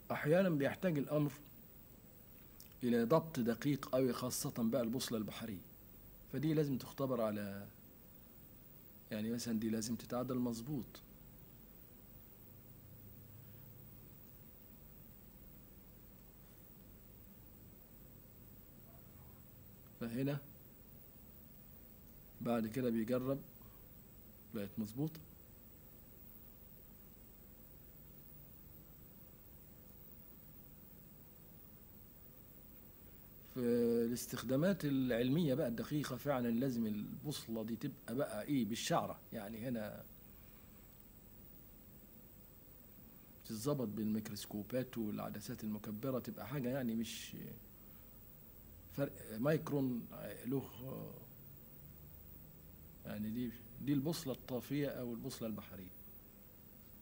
أحيانا بيحتاج الأمر إلى ضبط دقيق أوي خاصة بقى البوصلة البحرية فدي لازم تختبر على يعني مثلا دي لازم تتعدل مظبوط فهنا بعد كده بيجرب بقت مظبوطة في الاستخدامات العلمية بقى الدقيقة فعلا لازم البوصلة دي تبقى بقى ايه بالشعرة يعني هنا تتظبط بالميكروسكوبات والعدسات المكبرة تبقى حاجة يعني مش فرق مايكرون له يعني دي دي البوصلة الطافية أو البوصلة البحرية